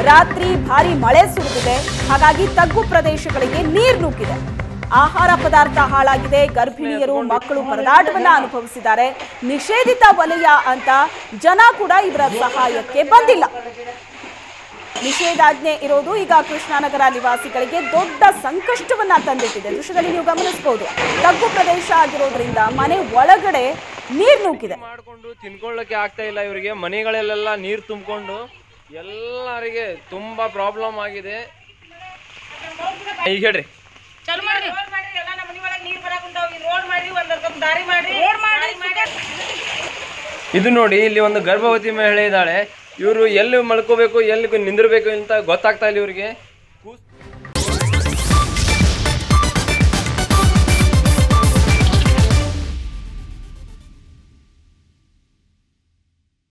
ರಾತ್ರಿ ಭಾರಿ ಮಳೆ ಸುರಿದಿದೆ ಹಾಗಾಗಿ ತಗ್ಗು ಪ್ರದೇಶಗಳಿಗೆ ನೀರು ನುಗ್ಗಿದೆ ಆಹಾರ ಪದಾರ್ಥ ಹಾಳಾಗಿದೆ ಗರ್ಭಿಣಿಯರು ಮಕ್ಕಳು ಪರದಾಟವನ್ನ ಅನುಭವಿಸಿದ್ದಾರೆ ನಿಷೇಧಿತ ವಲಯ ಅಂತ ಜನ ಕೂಡ ಇವರ ಸಹಾಯಕ್ಕೆ ಬಂದಿಲ್ಲ ನಿಷೇಧಾಜ್ಞೆ ಇರೋದು ಈಗ ಕೃಷ್ಣಾನಗರ ನಿವಾಸಿಗಳಿಗೆ ದೊಡ್ಡ ಸಂಕಷ್ಟವನ್ನ ತಂದಿಟ್ಟಿದೆ ದೃಶ್ಯದಲ್ಲಿ ನೀವು ಗಮನಿಸಬಹುದು ತಗ್ಗು ಪ್ರದೇಶ ಆಗಿರೋದ್ರಿಂದ ಮನೆ ಒಳಗಡೆ ನೀರು ನುಗ್ಗಿದೆ ಮಾಡ್ಕೊಂಡು ತಿನ್ಕೊಳ್ಳಕ್ಕೆ ಆಗ್ತಾ ಇಲ್ಲ ಇವರಿಗೆ ಮನೆಗಳಲ್ಲೆಲ್ಲ ನೀರು ತುಂಬಿಕೊಂಡು ಎಲ್ಲರಿಗೆ ತುಂಬಾ ಪ್ರಾಬ್ಲಮ್ ಆಗಿದೆ ಈಗ ಹೇಳ್ರಿ ಚಾಲು ಮಾಡ್ರಿ ರೋಡ್ ಮಾಡ್ರಿ ಎಲ್ಲ ನಮ್ಮ ಮನಿ ಒಳಗೆ ನೀರ್ ಬರಾಕ್ ಕುಂತಾವ ಈ ರೋಡ್ ಮಾಡ್ರಿ ಒಂದ್ ಸ್ವಲ್ಪ ದಾರಿ ಮಾಡ್ರಿ ರೋಡ್ ಮಾಡ್ರಿ ಇದು ನೋಡಿ ಇಲ್ಲಿ ಒಂದು ಗರ್ಭವತಿ ಮಹಿಳೆ ಇದ್ದಾಳೆ ಇವರು ಎಲ್ಲಿ ಮಲ್ಕೋಬೇಕು ಎಲ್ಲಿ ನಿಂದಿರ್ಬೇಕು ಅಂತ ಗೊತ್ತಾಗ್ತಾ ಇಲ್ಲ ಇವ್ರಿಗೆ